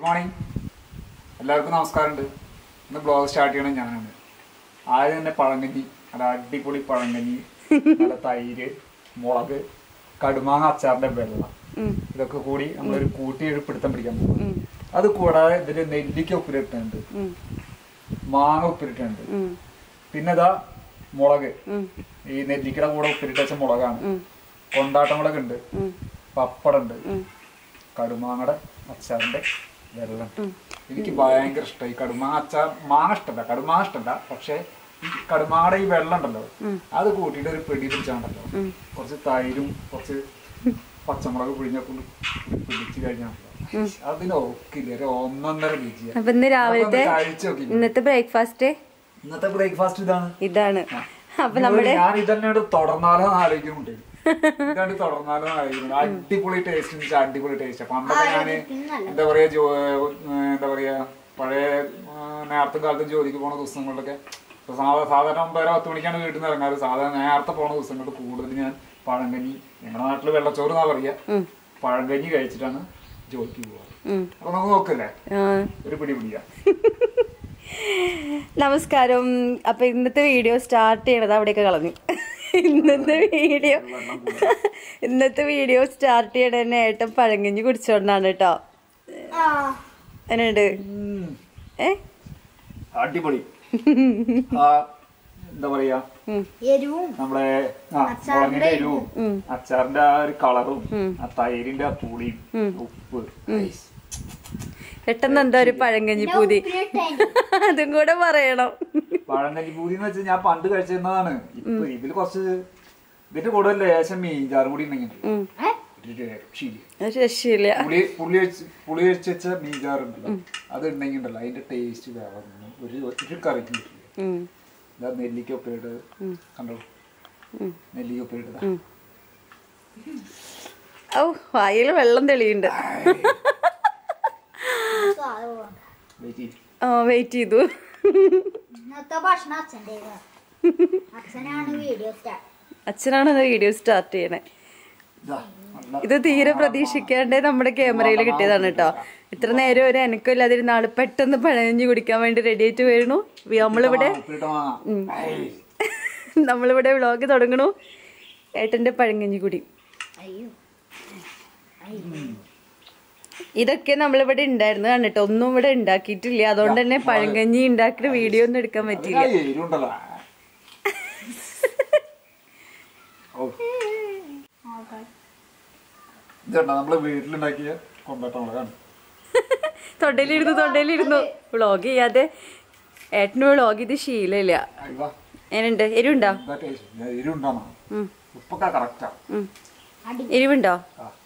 Good morning എല്ലാവർക്കും നമസ്കാരമുണ്ട് ഇന്ന് ബ്ലോഗ് സ്റ്റാർട്ട് ചെയ്യണം ഞാനാണ് ആദ്യം തന്നെ പഴങ്കഞ്ഞി നല്ല അടിപൊളി പഴങ്കഞ്ഞി നല്ല തൈര് മുളക് കടുമാങ്ങ അച്ചാറിന്റെ വെള്ളം ഇതൊക്കെ കൂടി നമ്മളൊരു കൂട്ടി ഒരു പിടുത്തം പിടിക്കാൻ പോകും അത് കൂടാതെ ഇതില് നെല്ലിക്ക ഉപ്പിലിട്ടുണ്ട് മാങ്ങ ഉപ്പിലിട്ടുണ്ട് പിന്നെ ഇതാ മുളക് ഈ നെല്ലിക്കയുടെ കൂടെ ഉപ്പിലിട്ട് വെച്ച മുളകാണ് കൊണ്ടാട്ടം മുളക് ഉണ്ട് പപ്പടം ഉണ്ട് കടുമാങ്ങയുടെ അച്ചാറിന്റെ വെള്ളം എനിക്ക് ഭയങ്കര ഇഷ്ടമായി കടുമാങ്ങ അച്ചാർ മാങ്ങ ഇഷ്ടമല്ല കടുമാങ്ങ ഇഷ്ടമല്ല പക്ഷെ ഈ കടുമാങ്ങയുടെ ഈ വെള്ളം ഉണ്ടല്ലോ അത് കൂട്ടിയിട്ട് ഒരു പെടി പിടിച്ചാണ്ടല്ലോ കുറച്ച് തൈരും കുറച്ച് പച്ചമുളക് പിഴിഞ്ഞൊക്കെ പിടിച്ചു കഴിഞ്ഞാൽ അതിനൊക്കില്ല ഒരു ഒന്നൊന്നര രുചിയാണ് അപ്പൊ ഇന്ന് രാവിലത്തെ അതൊക്കെ ഒന്ന് കഴിച്ച് നോക്കി. ഇന്നത്തെ ബ്രേക്ക്ഫാസ്റ്റ് ഇന്നത്തെ ബ്രേക്ക്ഫാസ്റ്റ് ഇതാണ് ഇതാണ് അപ്പൊ ഇനി നമ്മുടെ ഞാൻ ഇതന്നെയാണ് തുടർന്നാലോ എന്ന് ആലോചിക്കുന്നുണ്ട് ഇതാണ് തുടർന്നാലോ എന്ന് ആലോചിക്കുന്നത് അടിപൊളി ടേസ്റ്റ് വെച്ചാൽ അടിപൊളി ടേസ്റ്റ് പണ്ടൊക്കെ ഞാന് എന്താ പറയാ ജോ ഏഹ് എന്താ പറയാ പഴയ ഏഹ് നേരത്തെ കാലത്ത് ജോലിക്ക് പോണ ദിവസങ്ങളിലൊക്കെ ഇപ്പൊ സാധാ- സാധാരണ ഒമ്പതര പത്ത് മണിക്കാണ് വീട്ടിൽ നിന്ന് ഇറങ്ങാറ് സാധാരണ നേരത്തെ പോണ ദിവസങ്ങളിൽ കൂടുതൽ ഞാൻ പഴങ്കഞ്ഞി ഞങ്ങളുടെ നാട്ടില് വെള്ളച്ചോറ് എന്നാ പറയാ പഴങ്കഞ്ഞി കഴിച്ചിട്ടാണ് ജോലിക്ക് പോവാറ് ഉം. അപ്പൊ നമുക്ക് നോക്കല്ലേ ആ, ഒരു പിടി പിടിക്കാം നമസ്കാരം അപ്പൊ ഇന്നത്തെ വീഡിയോ സ്റ്റാർട്ട് ചെയ്യണത് അവിടെയൊക്കെ കളഞ്ഞു ഇന്നത്തെ വീഡിയോ ഇന്നത്തെ വീഡിയോ സ്റ്റാർട്ട് ചെയ്യണ തന്നെ ഏട്ടൻ പഴങ്കഞ്ഞി കുടിച്ചോണ്ടാണ് കേട്ടോ എന്നുണ്ട് ഉം. ഏ അടിപൊളി ആ എന്താ പറയാ എരിവും നമ്മുടെ ആ, മുളകിന്റെ എരിവും അച്ചാറിന്റെ ആ ഒരു കളറും ആ തൈരിന്റെ ആ പുളിയും ഉപ്പ് ഐസ്. പെട്ടെന്ന് എന്താ ഒരു പഴങ്കഞ്ഞി പൂതി അതും കൂടെ പറയണം പഴങ്കഞ്ഞി പൂതി എന്ന് വെച്ചാൽ ഞാൻ പണ്ട് കഴിച്ചിരുന്നതാണ് ഇപ്പൊ ഇതില് കുറച്ച് ഇതിന്റെ കൂടെ ലേശം മീൻചാറും കൂടി ഉണ്ടെങ്കിൽ ഉം. ഒരു രക്ഷയില്ല. ഒരു രക്ഷയില്ല പുളി പുളി വെച്ച് പുളി വെച്ച് വെച്ച മീൻചാറുണ്ടല്ലോ അത് ഉണ്ടെങ്കിൽ ഉണ്ടല്ലോ അതിന്റെ ടേസ്റ്റ് വേറെ ഒന്നും ഒരു ഒരു കറിക്കും കിട്ടില്ല ഉം. ഇതാ നെല്ലിക്ക ഉപ്പിലിട്ട് കണ്ടോ നെല്ലിക്ക ഉപ്പിലിട്ടതാ ഔ വായിൽ വെള്ളം തെളിയുണ്ട് വെയിറ്റ് ചെയ്യ്. ആ വെയിറ്റ് ചെയ്തു ഇന്നത്തെ ഭക്ഷണം അച്ഛൻ്റെ അച്ഛനാണ് വീഡിയോ സ്റ്റാർട്ട് അച്ഛനാണ് വീഡിയോ സ്റ്റാർട്ട് ചെയ്യണേ ഇതാ, നല്ല ഇത് തീരെ പ്രതീക്ഷിക്കാണ്ട് നമ്മുടെ ക്യാമറയിൽ കിട്ടിയതാണ് കേട്ടോ ഇത്ര നേരം ഒരു അനക്കമില്ലാതിരുന്ന ആള് പെട്ടെന്ന് പഴഞ്ഞു കുടിക്കാൻ വേണ്ടി റെഡി ആയിട്ട് വീണു നമ്മളിവിടെ ഉപ്പിലിട്ട മാങ്ങ. ഐ. നമ്മളിവിടെ വ്ളോഗ് തുടങ്ങണു ഏട്ടന്റെ പഴങ്കഞ്ഞി കുടി അയ്യോ ഇതൊക്കെ നമ്മളിവിടെ ഉണ്ടായിരുന്നു കണ്ടിട്ടോ ഒന്നും ഇവിടെ ഉണ്ടാക്കിയിട്ടില്ല അതുകൊണ്ട് തന്നെ പഴങ്കഞ്ഞി ഉണ്ടാക്കിയിട്ട് വീഡിയോ ഒന്നും എടുക്കാൻ പറ്റില്ല ആ എരിവുണ്ടല്ലോ. ഓ. ഇത് കണ്ടോ നമ്മള് വീട്ടിലുണ്ടാക്കിയ കൊണ്ടാട്ട മുളകാണ് തൊണ്ടയിലിരുന്നു തൊണ്ടയിലിരുന്നു വ്ളോഗ് ചെയ്യാതെ ഏട്ടന് വ്ളോഗ് ഇത് ശീലമില്ല അയ്യോ, എന്നുണ്ട് എരിവുണ്ടോ എന്താ taste? ഞാൻ എരിവുണ്ടാണോ ഉം. ഉപ്പൊക്കെ കറക്റ്റാ ഉം. എരിവുണ്ടോ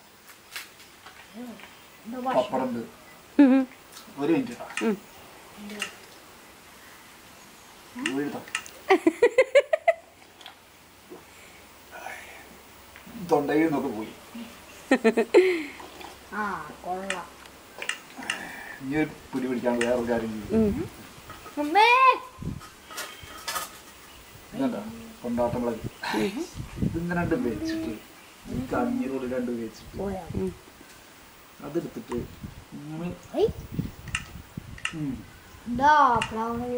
പപ്പടുണ്ട് ഉം. ഒരു മിനിറ്റ് ഇട്ടാ. ഉം. വീഴ്ത്താം. തൊണ്ടയിൽ നിന്നൊക്കെ പോയി ആ കൊള്ളാം ഇനി ഒരു പുലി പിടിക്കാൻ വേറൊരു കാര്യം ചെയ്യും ഉം. ഉമ്മേ ഇതെന്താ കൊണ്ടാട്ട മുളക് ഇതിങ്ങനെ രണ്ട് വെച്ചിട്ട് എനിക്ക് അഞ്ഞൂറ് രണ്ട് വെച്ചിട്ട് പോയോ അതെടുത്തിട്ട് ഇങ്ങനെ ഐ ഉം. ഇതാ ഫ്ലവർ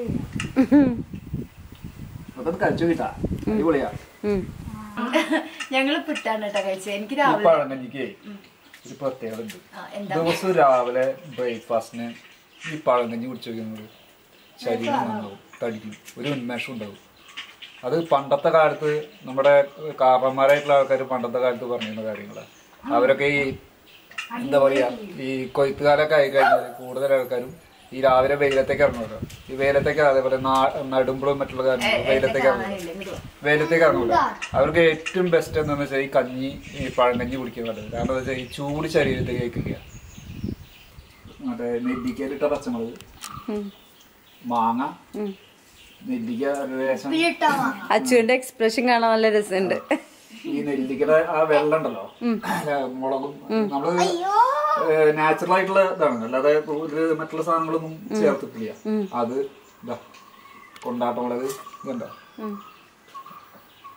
അതൊന്ന് കഴിച്ചു കിട്ടാ അടിപൊളിയാ ഉം. ഞങ്ങള് പുട്ടാണ് കേട്ടോ കഴിച്ചത് എനിക്ക് ഈ പഴങ്കഞ്ഞിക്ക് ഒരു പ്രത്യേകത ഉണ്ട് ആ, എന്താ? ദിവസം രാവിലെ ബ്രേക്ക്ഫാസ്റ്റിന് ഈ പഴങ്കഞ്ഞി കുടിച്ചു നോക്കുന്നത് ശരീരം നന്നാവും തടിക്കും ഒരു ഉന്മേഷം ഉണ്ടാവും അത് പണ്ടത്തെ കാലത്ത് നമ്മുടെ കാരണന്മാരായിട്ടുള്ള ആൾക്കാർ പണ്ടത്തെ കാലത്ത് പറഞ്ഞിരുന്ന കാര്യങ്ങളാണ് അവരൊക്കെ ഈ എന്താ പറയാ ഈ കൊയ്ത്തുകാലൊക്കെ ആയി കഴിഞ്ഞാൽ കൂടുതൽ ആൾക്കാരും ഈ രാവിലെ വെയിലത്തേക്ക് ഇറങ്ങുമല്ലോ ഈ വെയിലത്തേക്ക് അതേപോലെ നാ- നടുമ്പോഴും മറ്റുള്ള കാര്യങ്ങളും വെയിലത്തേക്ക് ഇറങ്ങുമല്ലോ വെയിലത്തേക്ക് ഇറങ്ങൂല അവർക്ക് ഏറ്റവും ബെസ്റ്റ് എന്താണെന്ന് വെച്ചാൽ ഈ കഞ്ഞി ഈ പഴങ്കഞ്ഞി കുടിക്കാൻ നല്ലത് കാരണം എന്താ വെച്ചാൽ ഈ ചൂട് ശരീരത്തേക്ക് കേൾക്കുക മറ്റേ നെല്ലിക്കയിലിട്ട പച്ചമുളക് ഉം. മാങ്ങ ഉം. നെല്ലിക്ക ഒരു ലേശം ഇട്ടാ വാങ്ങാം അച്ചുവിന്റെ എക്സ്പ്രഷൻ കാണാൻ നല്ല രസമുണ്ട് ഈ നെല്ലിക്കയുടെ ആ വെള്ളം ഉണ്ടല്ലോ ആ, മുളകും നമ്മള് നാച്ചുറൽ ആയിട്ടുള്ള ഇതാണ് അല്ലാതെ ഒരു മറ്റുള്ള സാധനങ്ങളൊന്നും ചേർത്തിട്ടില്ല അത് ഇതാ കൊണ്ടാട്ട മുളക് ഇതുണ്ടോ ഉം.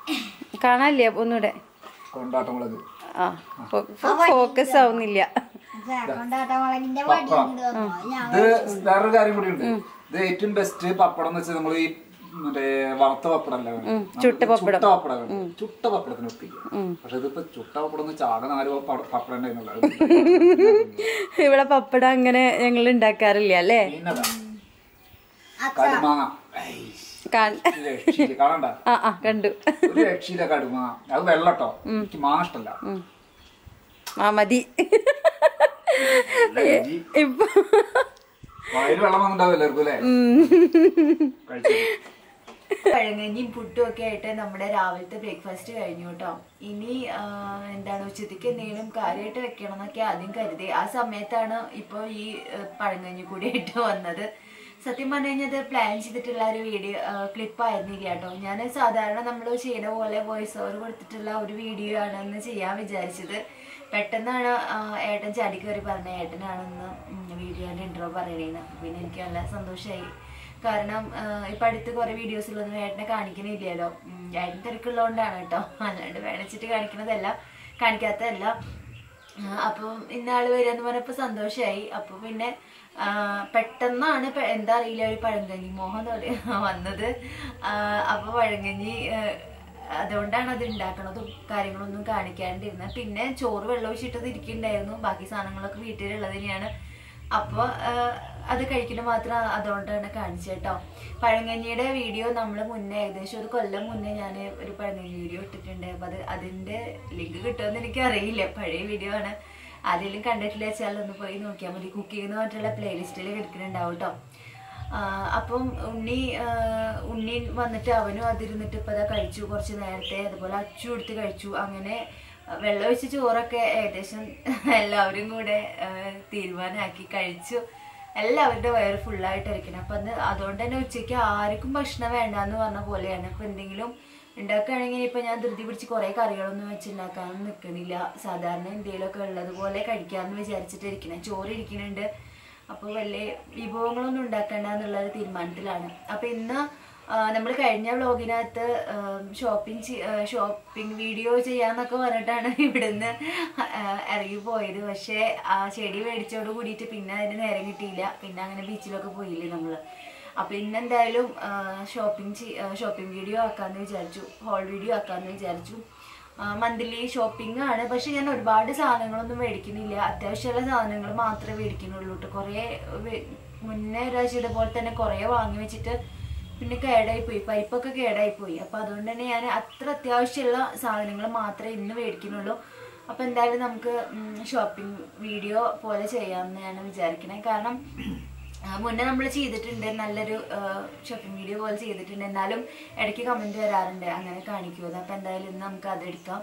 കാണാനില്ല ഒന്നുകൂടെ കൊണ്ടാട്ട മുളക് ആ ഫോക്കസ് ആവുന്നില്ല കൊണ്ടാട്ട മുളകിന്റെ പപ്പ. വടി ഇങ്ങട് തന്നു. അത് ഞാൻ ഇത് വേറൊരു കാര്യം കൂടി ഉണ്ട് ഇത് ഏറ്റവും ബെസ്റ്റ് പപ്പടം എന്ന് വെച്ചാൽ നമ്മൾ ഈ മറ്റേ വറുത്ത പപ്പടം അല്ല ചുട്ട പപ്പടം. ചുട്ട പപ്പടം ചുട്ട പപ്പടത്തിന് ഒപ്പിക്കും പക്ഷെ ഇതിപ്പോ ചുട്ട പപ്പടം എന്ന് ചാക നാല് പപ്പടം പപ്പടം ഉണ്ടായിരുന്നുള്ളൂ ഇവിടെ പപ്പടം അങ്ങനെ ഞങ്ങൾ ഉണ്ടാക്കാറില്ല അല്ലേ പിന്നതാ കടുമാങ്ങ ഐ, കാ- ഒരു രക്ഷയില്ല കാണണ്ട ആ ആ കണ്ടു ഒരു രക്ഷയില്ല കടുമാങ്ങ അത് വെള്ളട്ടോ എനിക്ക് മാങ്ങ ഇഷ്ടല്ല ആ മതി നല്ല രുചി. ഇപ്പൊ വായിൽ വെള്ളം വന്നിട്ടുണ്ടാവും എല്ലാവർക്കും അല്ലേ കഴിച്ചു പഴങ്കഞ്ഞിയും പുട്ടും ഒക്കെ ആയിട്ട് നമ്മുടെ രാവിലത്തെ ബ്രേക്ക്ഫാസ്റ്റ് കഴിഞ്ഞു കേട്ടോ ഇനി ആ, എന്താണ് ഉച്ചത്തേക്ക് എന്തെങ്കിലും കാര്യമായിട്ട് വെക്കണം എന്നൊക്കെ ആദ്യം കരുതി ആ സമയത്താണ് ഇപ്പോൾ ഈ ആ, പഴങ്കഞ്ഞി കൂടി ആയിട്ട് വന്നത് സത്യം പറഞ്ഞു കഴിഞ്ഞാൽ അത് പ്ലാൻ ചെയ്തിട്ടുള്ള ഒരു വീഡിയോ ക്ലിപ്പ് ആയിരുന്നില്ല കേട്ടോ ഞാൻ സാധാരണ നമ്മൾ ചെയ്യുന്ന പോലെ വോയിസ് ഓവർ കൊടുത്തിട്ടുള്ള ഒരു വീഡിയോ ആണെന്ന് ചെയ്യാൻ വിചാരിച്ചത് പെട്ടെന്നാണ് ആ, ഏട്ടൻ ചാടി കയറി പറഞ്ഞ ഏട്ടനാണെന്ന് വീഡിയോന്റെ ഇൻട്രോ പറയണേന്ന് പിന്നെ എനിക്ക് നല്ല സന്തോഷമായി കാരണം ആഹ് ഇപ്പൊ അടുത്ത് കുറെ വീഡിയോസിലൊന്നും ഏട്ടനെ കാണിക്കണില്ലല്ലോ ഉം, ഏട്ടൻ തിരക്കുള്ളതുകൊണ്ടാണ് കേട്ടോ അല്ലാണ്ട് വേണിച്ചിട്ട് കാണിക്കണതല്ല കാണിക്കാത്തതല്ല ആഹ് അപ്പം ഇന്നാള് വരികയെന്ന് പറഞ്ഞപ്പോ സന്തോഷമായി അപ്പൊ പിന്നെ ആഹ് പെട്ടെന്നാണ് പെ- എന്താ അറിയില്ല ഒരു പഴങ്കഞ്ഞി മോഹം തോന്നി വന്നത് ആഹ് അപ്പൊ പഴങ്കഞ്ഞി ആഹ് അതുകൊണ്ടാണ് അത് ഉണ്ടാക്കണതും കാര്യങ്ങളൊന്നും കാണിക്കാണ്ടിരുന്നത് പിന്നെ ചോറ് വെള്ളം ഒഴിച്ചിട്ടത് ഇരിക്കുന്നുണ്ടായിരുന്നു ബാക്കി സാധനങ്ങളൊക്കെ വീട്ടിലുള്ളത് തന്നെയാണ് അപ്പോൾ അത് കഴിക്കൽ മാത്രം അതുകൊണ്ടാണ് കാണിച്ചത് കേട്ടോ പഴങ്കഞ്ഞിയുടെ വീഡിയോ നമ്മൾ മുന്നേ ഏകദേശം ഒരു കൊല്ലം മുന്നേ ഞാൻ ഒരു പഴങ്കഞ്ഞി വീഡിയോ ഇട്ടിട്ടുണ്ട് അപ്പം അത് അതിൻ്റെ ലിങ്ക് കിട്ടുമെന്ന് എനിക്ക് അറിയില്ല പഴയ വീഡിയോ ആണ് ആരെങ്കിലും കണ്ടിട്ടില്ല വെച്ചാൽ ഒന്ന് പോയി നോക്കിയാൽ മതി കുക്കിംഗ് എന്ന് പറഞ്ഞിട്ടുള്ള പ്ലേലിസ്റ്റിൽ കിടക്കുന്നുണ്ടാവും കേട്ടോ ആഹ് അപ്പം ഉണ്ണി ആഹ് ഉണ്ണി വന്നിട്ട് അവനും അതിരുന്നിട്ട് ഇപ്പം അതാ കഴിച്ചു കുറച്ച് നേരത്തെ അതുപോലെ അച്ചു എടുത്ത് കഴിച്ചു അങ്ങനെ വെള്ളം ഒഴിച്ച ചോറൊക്കെ ഏകദേശം എല്ലാവരും കൂടെ ആഹ് തീരുമാനമാക്കി കഴിച്ചു എല്ലാവരുടെ വയറ് ഫുള്ളായിട്ട് ഇരിക്കണം അപ്പം അത് അതുകൊണ്ട് തന്നെ ഉച്ചയ്ക്ക് ആർക്കും ഭക്ഷണം വേണ്ടാന്ന് പറഞ്ഞ പോലെയാണ് ഇപ്പം എന്തെങ്കിലും ഉണ്ടാക്കുകയാണെങ്കിൽ ഇപ്പം ഞാൻ ധൃതി പിടിച്ച് കുറേ കറികളൊന്നും വെച്ചുണ്ടാക്കാനൊന്നും നിൽക്കണില്ല സാധാരണ എന്തെങ്കിലുമൊക്കെ ഉള്ളതുപോലെ കഴിക്കാമെന്ന് വിചാരിച്ചിട്ടിരിക്കണേ ചോറ് ഇരിക്കുന്നുണ്ട് അപ്പോൾ വലിയ വിഭവങ്ങളൊന്നും ഉണ്ടാക്കണ്ട എന്നുള്ള ഒരു തീരുമാനത്തിലാണ് അപ്പോൾ ഇന്ന് നമ്മൾ കഴിഞ്ഞ വ്ളോഗിനകത്ത് ഷോപ്പിംഗ് ഷോപ്പിംഗ് വീഡിയോ ചെയ്യാന്നൊക്കെ പറഞ്ഞിട്ടാണ് ഇവിടുന്ന് ഇറങ്ങി പോയത് പക്ഷേ ആ ചെടി മേടിച്ചോട് കൂടിയിട്ട് പിന്നെ അതിന് നേരം കിട്ടിയില്ല പിന്നെ അങ്ങനെ ബീച്ചിലൊക്കെ പോയില്ലേ നമ്മൾ അപ്പോൾ ഇന്നെന്തായാലും ഷോപ്പിംഗ് ഷോപ്പിംഗ് വീഡിയോ ആക്കാമെന്ന് വിചാരിച്ചു ഹോൾ വീഡിയോ ആക്കാമെന്ന് വിചാരിച്ചു മന്ത്ലി ഷോപ്പിംഗ് ആണ് പക്ഷെ ഞാൻ ഒരുപാട് സാധനങ്ങളൊന്നും മേടിക്കുന്നില്ല അത്യാവശ്യമുള്ള സാധനങ്ങൾ മാത്രമേ മേടിക്കുന്നുള്ളൂ കേട്ടോ കുറേ വെ- മുന്നേ ഒരാഴ്ച ഇതുപോലെ തന്നെ കുറേ വാങ്ങി വെച്ചിട്ട് പിന്നെ കേടായി പോയി പരിപ്പൊക്കെ കേടായി പോയി അപ്പൊ അതുകൊണ്ട് തന്നെ ഞാൻ അത്ര അത്യാവശ്യമുള്ള സാധനങ്ങൾ മാത്രമേ ഇന്ന് മേടിക്കുന്നുള്ളൂ അപ്പൊ എന്തായാലും നമുക്ക് ഷോപ്പിംഗ് വീഡിയോ പോലെ ചെയ്യാമെന്ന് ഞാൻ വിചാരിക്കണേ കാരണം ആ, മുന്നേ നമ്മൾ ചെയ്തിട്ടുണ്ട് നല്ലൊരു ഷോപ്പിംഗ് വീഡിയോ പോലെ ചെയ്തിട്ടുണ്ട് എന്നാലും ഇടയ്ക്ക് കമന്റ് വരാറുണ്ട് അങ്ങനെ കാണിക്കുമോ അപ്പൊ എന്തായാലും ഇന്ന് നമുക്ക് അതെടുക്കാം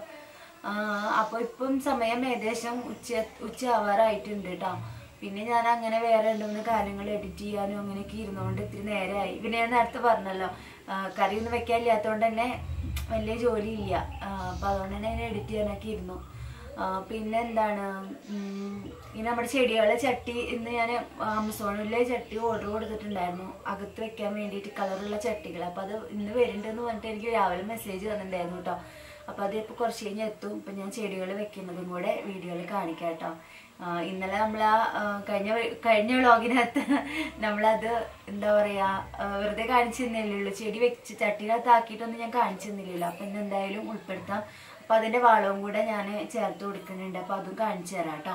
അപ്പോൾ ഇപ്പം സമയം ഏകദേശം ഉച്ച ഉച്ച ആവാറായിട്ടുണ്ട് കേട്ടോ പിന്നെ ഞാൻ അങ്ങനെ വേറെ രണ്ട് മൂന്ന് കാര്യങ്ങൾ എഡിറ്റ് ചെയ്യാനും അങ്ങനെയൊക്കെ ഇരുന്നുകൊണ്ട് ഇത്തിരി നേരമായി പിന്നെ ഞാൻ നേരത്തെ പറഞ്ഞല്ലോ ആ, കറിയൊന്നും വെക്കാനില്ലാത്തതുകൊണ്ട് തന്നെ വലിയ ജോലിയില്ല അപ്പം അതുകൊണ്ട് തന്നെ ഞാൻ എഡിറ്റ് ചെയ്യാനൊക്കെ ഇരുന്നു ആ, പിന്നെ എന്താണ് ഉം, ഈ നമ്മുടെ ചെടികളെ ചട്ടി ഇന്ന് ഞാൻ ആമസോണിലെ ചട്ടി ഓർഡർ കൊടുത്തിട്ടുണ്ടായിരുന്നു അകത്ത് വെക്കാൻ വേണ്ടിയിട്ട് കളറുള്ള ചട്ടികൾ അപ്പം അത് ഇന്ന് വരുന്നുണ്ടെന്ന് പറഞ്ഞിട്ട് എനിക്ക് രാവിലെ മെസ്സേജ് വന്നിട്ടുണ്ടായിരുന്നു കേട്ടോ അപ്പം അത് ഇപ്പോൾ കുറച്ച് കഴിഞ്ഞ് എത്തും ഇപ്പം ഞാൻ ചെടികൾ വെക്കുന്നതും കൂടെ വീഡിയോയിൽ കാണിക്കാം കേട്ടോ ആ, ഇന്നലെ നമ്മൾ ആ ആ, കഴിഞ്ഞ വ- കഴിഞ്ഞ വ്ളോഗിനകത്ത് നമ്മളത് എന്താ പറയാ ആ, വെറുതെ കാണിച്ചു തന്നില്ലേ ഉള്ളൂ ചെടി വെച്ച് ചട്ടിനകത്ത് ആക്കിയിട്ടൊന്നും ഞാൻ കാണിച്ചു തന്നില്ലല്ലോ അപ്പം ഇന്ന് എന്തായാലും ഉൾപ്പെടുത്താം അപ്പം അതിൻ്റെ വളവും കൂടെ ഞാൻ ചേർത്ത് കൊടുക്കുന്നുണ്ട് അപ്പം അതും കാണിച്ചു തരാം കേട്ടോ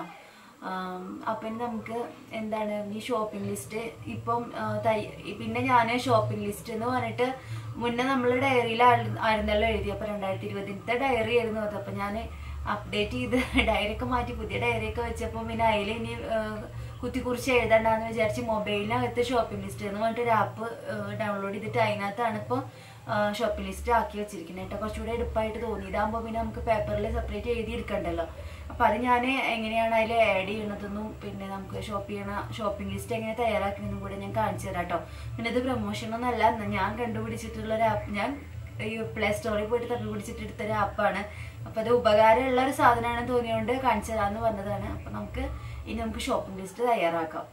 അപ്പം ഇനി നമുക്ക് എന്താണ് ഈ ഷോപ്പിംഗ് ലിസ്റ്റ് ഇപ്പം ആ, തൈ പിന്നെ ഞാൻ ഷോപ്പിംഗ് ലിസ്റ്റ് എന്ന് പറഞ്ഞിട്ട് മുന്നേ നമ്മൾ ഡയറിയിൽ ആയിരുന്നല്ലോ എഴുതി അപ്പം രണ്ടായിരത്തി ഇരുപതിലത്തെ ഡയറി ആയിരുന്നു അത് അപ്പം ഞാൻ അപ്ഡേറ്റ് ചെയ്ത് ഡയറി ഒക്കെ മാറ്റി പുതിയ ഡയറി ഒക്കെ വെച്ചപ്പോൾ പിന്നെ അതിൽ ഇനി ആ, കുത്തിക്കുറിച്ച് എഴുതണ്ടെന്ന് വിചാരിച്ച് മൊബൈലിനകത്ത് ഷോപ്പിംഗ് ലിസ്റ്റ് എന്ന് പറഞ്ഞിട്ട് ഒരു ആപ്പ് ഡൗൺലോഡ് ചെയ്തിട്ട് അതിനകത്താണ് ഇപ്പോൾ ഷോപ്പിംഗ് ലിസ്റ്റ് ആക്കി വെച്ചിരിക്കുന്നത് കേട്ടോ കുറച്ചുകൂടെ എടുപ്പായിട്ട് തോന്നി ഇതാകുമ്പോൾ പിന്നെ നമുക്ക് പേപ്പറിൽ സെപ്പറേറ്റ് എഴുതി എടുക്കണ്ടല്ലോ അപ്പം അത് ഞാൻ എങ്ങനെയാണ് അതിൽ ആഡ് ചെയ്യണതെന്നും പിന്നെ നമുക്ക് ഷോപ്പ് ചെയ്യണ ഷോപ്പിംഗ് ലിസ്റ്റ് എങ്ങനെ തയ്യാറാക്കണമെന്നും കൂടെ ഞാൻ കാണിച്ചു തരാം കേട്ടോ പിന്നെ ഇത് പ്രൊമോഷനൊന്നല്ല ഞാൻ കണ്ടുപിടിച്ചിട്ടുള്ള ഒരു ആപ്പ് ഞാൻ ഈ പ്ലേ സ്റ്റോറിൽ പോയിട്ട് കണ്ടുപിടിച്ചിട്ട് എടുത്ത ഒരു ആപ്പാണ് അപ്പം അത് ഉപകാരമുള്ള ഒരു സാധനമാണെന്ന് തോന്നിയോണ്ട് കാണിച്ചു തരാമെന്ന് പറഞ്ഞതാണ് അപ്പം നമുക്ക് ഇനി നമുക്ക് ഷോപ്പിംഗ് ലിസ്റ്റ് തയ്യാറാക്കാം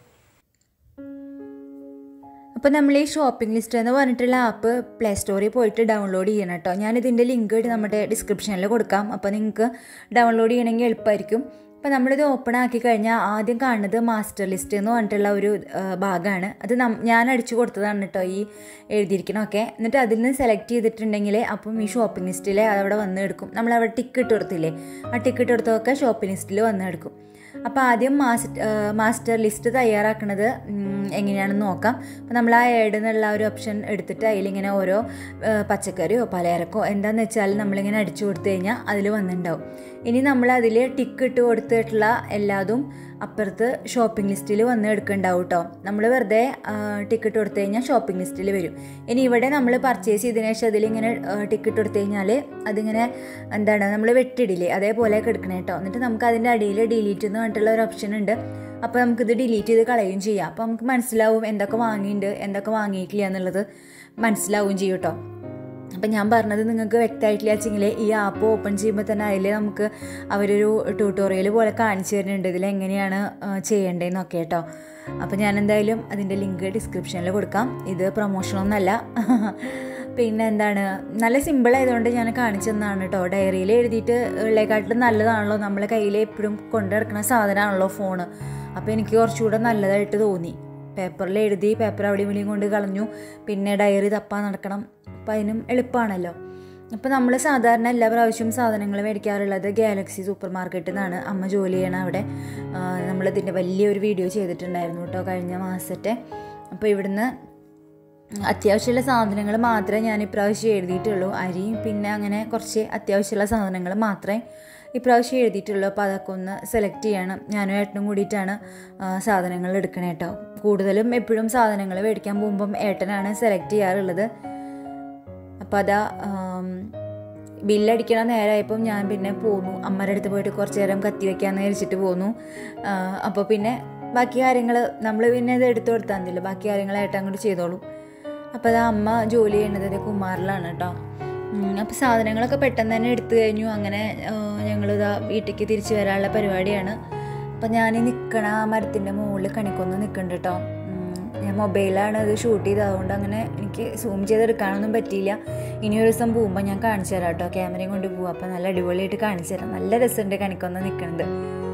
അപ്പോൾ നമ്മൾ ഈ ഷോപ്പിംഗ് ലിസ്റ്റ് എന്ന് പറഞ്ഞിട്ടുള്ള ആപ്പ് പ്ലേ സ്റ്റോറിൽ പോയിട്ട് ഡൗൺലോഡ് ചെയ്യണം കേട്ടോ ഞാനിതിൻ്റെ ലിങ്ക് നമ്മുടെ ഡിസ്ക്രിപ്ഷനിൽ കൊടുക്കാം അപ്പോൾ നിങ്ങൾക്ക് ഡൗൺലോഡ് ചെയ്യണമെങ്കിൽ എളുപ്പമായിരിക്കും അപ്പോൾ നമ്മളിത് ഓപ്പൺ ആക്കി കഴിഞ്ഞാൽ ആദ്യം കാണുന്നത് മാസ്റ്റർ ലിസ്റ്റ് എന്ന് പറഞ്ഞിട്ടുള്ള ഒരു ഭാഗമാണ് അത് നം ഞാൻ അടിച്ചു കൊടുത്തതാണ് കേട്ടോ ഈ എഴുതിയിരിക്കണമൊക്കെ എന്നിട്ട് അതിൽ നിന്ന് സെലക്ട് ചെയ്തിട്ടുണ്ടെങ്കിൽ അപ്പം ഈ ഷോപ്പിംഗ് ലിസ്റ്റിൽ അതവിടെ വന്ന് എടുക്കും നമ്മൾ അവിടെ ടിക്കറ്റ് കൊടുത്തില്ലേ ആ ടിക്കറ്റ് കൊടുത്തതൊക്കെ ഷോപ്പിംഗ് ലിസ്റ്റിൽ വന്ന് എടുക്കും അപ്പോൾ ആദ്യം മാസ്റ്റർ മാസ്റ്റർ ലിസ്റ്റ് തയ്യാറാക്കുന്നത് ഉം, എങ്ങനെയാണെന്ന് നോക്കാം അപ്പോൾ നമ്മൾ ആ ഏഡ് എന്നുള്ള ഒരു ഓപ്ഷൻ എടുത്തിട്ട് അതിലിങ്ങനെ ഓരോ ആ, പച്ചക്കറിയോ പലചരക്കോ എന്താണെന്ന് വെച്ചാൽ നമ്മളിങ്ങനെ അടിച്ചു കൊടുത്തു കഴിഞ്ഞാൽ അതിൽ വന്നിട്ടുണ്ടാവും ഇനി നമ്മൾ അതിൽ ടിക്ക് ഇട്ട് കൊടുത്തിട്ടുള്ള എല്ലാതും അപ്പുറത്ത് ഷോപ്പിംഗ് ലിസ്റ്റിൽ വന്ന് എടുക്കുന്നുണ്ടാവും കേട്ടോ നമ്മൾ വെറുതെ ടിക്കറ്റ് കൊടുത്തു കഴിഞ്ഞാൽ ഷോപ്പിംഗ് ലിസ്റ്റിൽ വരും ഇനി ഇവിടെ നമ്മൾ പർച്ചേസ് ചെയ്തതിന് ശേഷം അതിലിങ്ങനെ ടിക്കറ്റ് കൊടുത്തു കഴിഞ്ഞാൽ അതിങ്ങനെ എന്താണ് നമ്മൾ വെട്ടിടില്ലേ അതേപോലെ എടുക്കണേ കേട്ടോ എന്നിട്ട് നമുക്ക് അതിൻ്റെ അടിയിൽ ഡിലീറ്റ് എന്ന് പറഞ്ഞിട്ടുള്ള ഒരു ഓപ്ഷൻ ഉണ്ട് അപ്പോൾ നമുക്കിത് ഡിലീറ്റ് ചെയ്ത് കളയുകയും ചെയ്യാം അപ്പോൾ നമുക്ക് മനസ്സിലാവും എന്തൊക്കെ വാങ്ങിയിട്ടുണ്ട് എന്തൊക്കെ വാങ്ങിയിട്ടില്ല എന്നുള്ളത് മനസ്സിലാവുകയും ചെയ്യും കേട്ടോ അപ്പം ഞാൻ പറഞ്ഞത് നിങ്ങൾക്ക് വ്യക്തമായിട്ടില്ല വെച്ചെങ്കിൽ ഈ ആപ്പ് ഓപ്പൺ ചെയ്യുമ്പോൾ തന്നെ അതിൽ നമുക്ക് അവരൊരു ട്യൂട്ടോറിയൽ പോലെ കാണിച്ചു തരുന്നുണ്ട് ഇതിൽ എങ്ങനെയാണ് ആ, ചെയ്യേണ്ടതെന്നൊക്കെ കേട്ടോ അപ്പോൾ ഞാൻ എന്തായാലും അതിൻ്റെ ലിങ്ക് ഡിസ്ക്രിപ്ഷനിൽ കൊടുക്കാം ഇത് പ്രൊമോഷനൊന്നല്ല പിന്നെ എന്താണ് നല്ല സിമ്പിൾ ആയതുകൊണ്ട് ഞാൻ കാണിച്ചു തന്നതാണ് കേട്ടോ ഡയറിയിൽ എഴുതിയിട്ട് ഉള്ളേക്കാട്ടിലും നല്ലതാണല്ലോ നമ്മളെ കയ്യിൽ എപ്പോഴും കൊണ്ടു നടക്കുന്ന സാധനമാണല്ലോ ഫോണ് അപ്പോൾ എനിക്ക് കുറച്ചുകൂടെ നല്ലതായിട്ട് തോന്നി പേപ്പറിൽ എഴുതി പേപ്പർ അവിടെ ഇവിടെയും കൊണ്ട് കളഞ്ഞു പിന്നെ ഡയറി തപ്പാൻ നടക്കണം അപ്പം അതിനും എളുപ്പമാണല്ലോ അപ്പോൾ നമ്മൾ സാധാരണ എല്ലാ പ്രാവശ്യവും സാധനങ്ങൾ മേടിക്കാറുള്ളത് ഗാലക്സി സൂപ്പർ മാർക്കറ്റിൽ നിന്നാണ് അമ്മ ജോലി ചെയ്യണ അവിടെ നമ്മളിതിൻ്റെ വലിയൊരു വീഡിയോ ചെയ്തിട്ടുണ്ടായിരുന്നു കേട്ടോ കഴിഞ്ഞ മാസത്തെ അപ്പോൾ ഇവിടുന്ന് അത്യാവശ്യമുള്ള സാധനങ്ങൾ മാത്രമേ ഞാൻ ഇപ്രാവശ്യം എഴുതിയിട്ടുള്ളൂ അരിയും പിന്നെ അങ്ങനെ കുറച്ച് അത്യാവശ്യമുള്ള സാധനങ്ങൾ മാത്രമേ ഇപ്രാവശ്യം എഴുതിയിട്ടുള്ളൂ അപ്പോൾ അതൊക്കെ ഒന്ന് സെലക്ട് ചെയ്യണം ഞാനും ഏട്ടനും കൂടിയിട്ടാണ് ആ, സാധനങ്ങൾ എടുക്കണേ കേട്ടോ കൂടുതലും എപ്പോഴും സാധനങ്ങൾ മേടിക്കാൻ പോകുമ്പം ഏട്ടനാണ് സെലക്ട് ചെയ്യാറുള്ളത് അപ്പോൾ അതാ ആം, ബില്ലടിക്കണ നേരമായപ്പം ഞാൻ പിന്നെ പോന്നു അമ്മയുടെ അടുത്ത് പോയിട്ട് കുറച്ച് നേരം കത്തി വെക്കാമെന്ന് വിചാരിച്ചിട്ട് പോന്നു ആ, അപ്പോൾ പിന്നെ ബാക്കി കാര്യങ്ങൾ നമ്മൾ പിന്നെ ഇത് എടുത്തു കൊടുത്താൽ മതിയല്ലോ ബാക്കി കാര്യങ്ങളായിട്ട് അങ്ങോട്ട് ചെയ്തോളൂ അപ്പോൾ അതാ അമ്മ ജോലി ചെയ്യുന്നത് ഇത് കുമാറിലാണ് കേട്ടോ അപ്പോൾ സാധനങ്ങളൊക്കെ പെട്ടെന്ന് തന്നെ എടുത്തു കഴിഞ്ഞു അങ്ങനെ ഞങ്ങളിതാ വീട്ടിലേക്ക് തിരിച്ചു വരാനുള്ള പരിപാടിയാണ് അപ്പം ഞാൻ നിൽക്കണ ആ മരത്തിൻ്റെ മുകളിൽ കണിക്കൊന്ന് നിൽക്കുന്നുണ്ട് കേട്ടോ ഉം, ഞാൻ മൊബൈലാണ് ഇത് ഷൂട്ട് ചെയ്തത് അതുകൊണ്ട് അങ്ങനെ എനിക്ക് സൂം ചെയ്തെടുക്കാനൊന്നും പറ്റിയില്ല ഇനി ഒരു ദിവസം പോകുമ്പോൾ ഞാൻ കാണിച്ചു തരാം കേട്ടോ ക്യാമറയും കൊണ്ട് പോവാം അപ്പോൾ നല്ല അടിപൊളിയായിട്ട് കാണിച്ചു തരാം നല്ല രസമുണ്ട് കണിക്കൊന്ന് നിൽക്കുന്നത്